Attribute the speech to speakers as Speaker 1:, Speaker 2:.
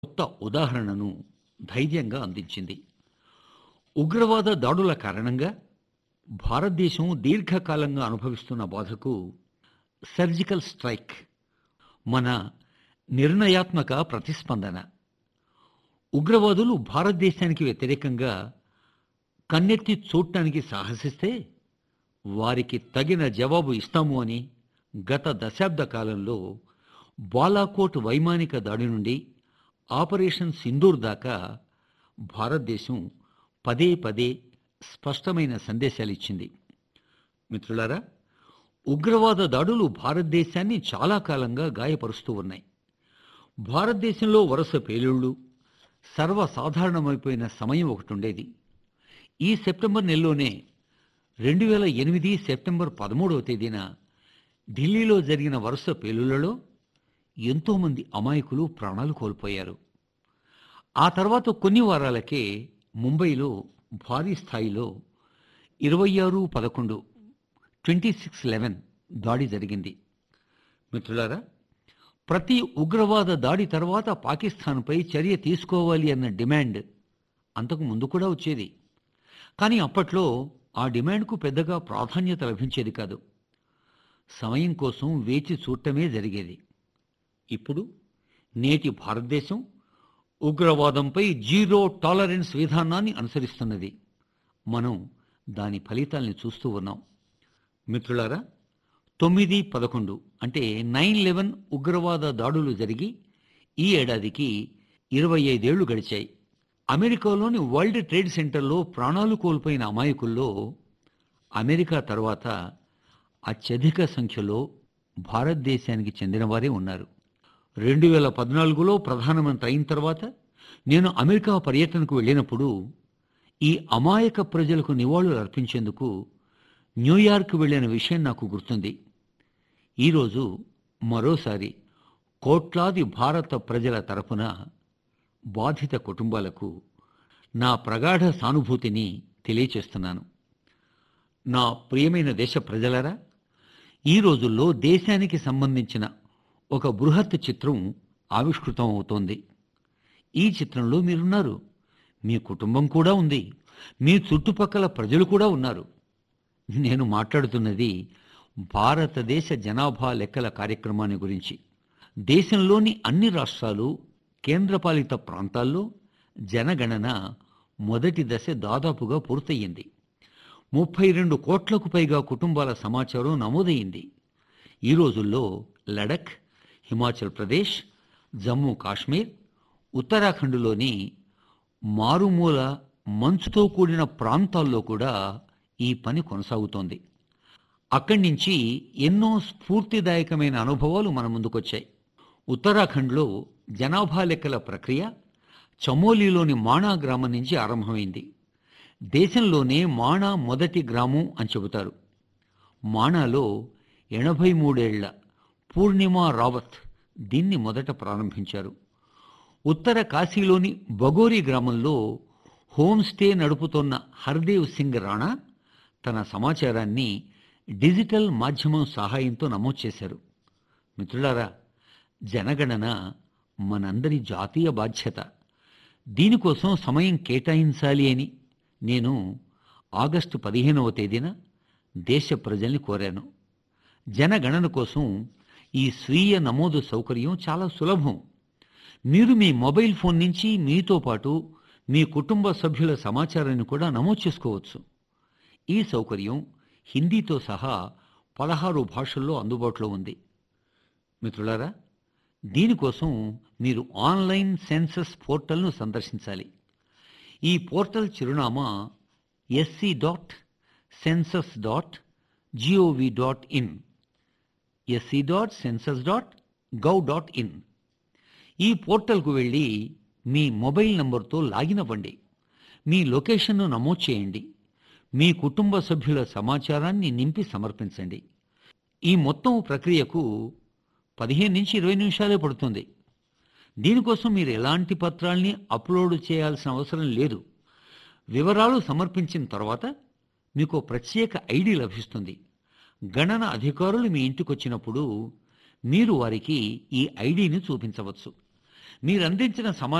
Speaker 1: కొత్త ఉదాహరణను ధైర్యంగా అందించింది ఉగ్రవాద దాడుల కారణంగా భారతదేశం దీర్ఘకాలంగా అనుభవిస్తున్న బాధకు సర్జికల్ స్ట్రైక్ మన నిర్ణయాత్మక ప్రతిస్పందన ఉగ్రవాదులు భారతదేశానికి వ్యతిరేకంగా కన్నెత్తి చూడటానికి సాహసిస్తే వారికి తగిన జవాబు ఇస్తాము అని గత దశాబ్ద కాలంలో బాలాకోట్ వైమానిక దాడి నుండి ఆపరేషన్ సింధూర్ దాకా భారతదేశం పదే పదే స్పష్టమైన సందేశాలు ఇచ్చింది మిత్రులారా ఉగ్రవాద దాడులు భారతదేశాన్ని చాలా కాలంగా గాయపరుస్తూ ఉన్నాయి భారతదేశంలో వరుస పేలుళ్ళు సర్వసాధారణమైపోయిన సమయం ఒకటి ఉండేది ఈ సెప్టెంబర్ నెలలోనే రెండు వేల ఎనిమిది సెప్టెంబర్ పదమూడవ తేదీన ఢిల్లీలో జరిగిన వరుస పేలుళ్లలో ఎంతోమంది అమాయకులు ప్రాణాలు కోల్పోయారు ఆ తర్వాత కొన్ని వారాలకే ముంబైలో భారీ స్థాయిలో ఇరవై ఆరు పదకొండు ట్వంటీ సిక్స్ లెవెన్ దాడి జరిగింది మిత్రులారా ప్రతి ఉగ్రవాద దాడి తర్వాత పాకిస్తాన్పై చర్య తీసుకోవాలి అన్న డిమాండ్ అంతకు ముందు కూడా వచ్చేది కానీ అప్పట్లో ఆ డిమాండ్కు పెద్దగా ప్రాధాన్యత లభించేది కాదు సమయం కోసం వేచి చూడటమే జరిగేది ఇప్పుడు నేటి భారతదేశం ఉగ్రవాదంపై జీరో టాలరెన్స్ విధానాన్ని అనుసరిస్తున్నది మనం దాని ఫలితాల్ని చూస్తూ ఉన్నాం మిత్రులారా తొమ్మిది పదకొండు అంటే నైన్ లెవెన్ ఉగ్రవాద దాడులు జరిగి ఈ ఏడాదికి ఇరవై ఐదేళ్లు గడిచాయి అమెరికాలోని వరల్డ్ ట్రేడ్ సెంటర్లో ప్రాణాలు కోల్పోయిన అమాయకుల్లో అమెరికా తర్వాత అత్యధిక సంఖ్యలో భారతదేశానికి చెందినవారే ఉన్నారు రెండు వేల పద్నాలుగులో ప్రధానమంత్రి అయిన తర్వాత నేను అమెరికా పర్యటనకు వెళ్ళినప్పుడు ఈ అమాయక ప్రజలకు నివాళులు అర్పించేందుకు న్యూయార్క్ వెళ్ళిన విషయం నాకు గుర్తుంది ఈరోజు మరోసారి కోట్లాది భారత ప్రజల తరపున బాధిత కుటుంబాలకు నా ప్రగాఢ సానుభూతిని తెలియచేస్తున్నాను నా ప్రియమైన దేశ ప్రజలరా ఈ రోజుల్లో దేశానికి సంబంధించిన ఒక బృహత్ చిత్రం ఆవిష్కృతం అవుతోంది ఈ చిత్రంలో మీరున్నారు మీ కుటుంబం కూడా ఉంది మీ చుట్టుపక్కల ప్రజలు కూడా ఉన్నారు నేను మాట్లాడుతున్నది భారతదేశ జనాభా లెక్కల కార్యక్రమాన్ని గురించి దేశంలోని అన్ని రాష్ట్రాలు కేంద్రపాలిత ప్రాంతాల్లో జనగణన మొదటి దశ దాదాపుగా పూర్తయింది ముప్పై రెండు కోట్లకు పైగా కుటుంబాల సమాచారం నమోదయింది ఈ రోజుల్లో లడఖ్ హిమాచల్ ప్రదేశ్ జమ్మూ కాశ్మీర్ ఉత్తరాఖండ్లోని మారుమూల మంచుతో కూడిన ప్రాంతాల్లో కూడా ఈ పని కొనసాగుతోంది అక్కడి నుంచి ఎన్నో స్ఫూర్తిదాయకమైన అనుభవాలు మన ముందుకొచ్చాయి ఉత్తరాఖండ్లో జనాభా లెక్కల ప్రక్రియ చమోలీలోని మాణా గ్రామం నుంచి ఆరంభమైంది దేశంలోనే మాణా మొదటి గ్రామం అని చెబుతారు మాణాలో ఎనభై మూడేళ్ల పూర్ణిమా రావత్ దీన్ని మొదట ప్రారంభించారు ఉత్తర కాశీలోని బగోరి గ్రామంలో హోమ్ స్టే నడుపుతోన్న హర్దేవ్ సింగ్ రాణా తన సమాచారాన్ని డిజిటల్ మాధ్యమం సహాయంతో నమోదు చేశారు మిత్రులారా జనగణన మనందరి జాతీయ బాధ్యత దీనికోసం సమయం కేటాయించాలి అని నేను ఆగస్టు పదిహేనవ తేదీన దేశ ప్రజల్ని కోరాను జనగణన కోసం ఈ స్వీయ నమోదు సౌకర్యం చాలా సులభం మీరు మీ మొబైల్ ఫోన్ నుంచి మీతో పాటు మీ కుటుంబ సభ్యుల సమాచారాన్ని కూడా నమోదు చేసుకోవచ్చు ఈ సౌకర్యం హిందీతో సహా పదహారు భాషల్లో అందుబాటులో ఉంది మిత్రులారా దీనికోసం మీరు ఆన్లైన్ సెన్సస్ పోర్టల్ను సందర్శించాలి ఈ పోర్టల్ చిరునామా SC dot census dot G O V dot in SC dot census dot gov dot in ఈ పోర్టల్కు వెళ్ళి మీ మొబైల్ నంబర్తో లాగిన్ అవ్వండి మీ లొకేషన్ను నమోదు చేయండి మీ కుటుంబ సభ్యుల సమాచారాన్ని నింపి సమర్పించండి ఈ మొత్తం ప్రక్రియకు పదిహేను నుంచి ఇరవై నిమిషాలే పడుతుంది దీనికోసం మీరు ఎలాంటి పత్రాల్ని అప్లోడ్ చేయాల్సిన అవసరం లేదు వివరాలు సమర్పించిన తర్వాత మీకు ప్రత్యేక ఐడి లభిస్తుంది గణన అధికారులు మీ ఇంటికి వచ్చినప్పుడు మీరు వారికి ఈ ఐడిని చూపించవచ్చు మీరు అందించిన సమాచారం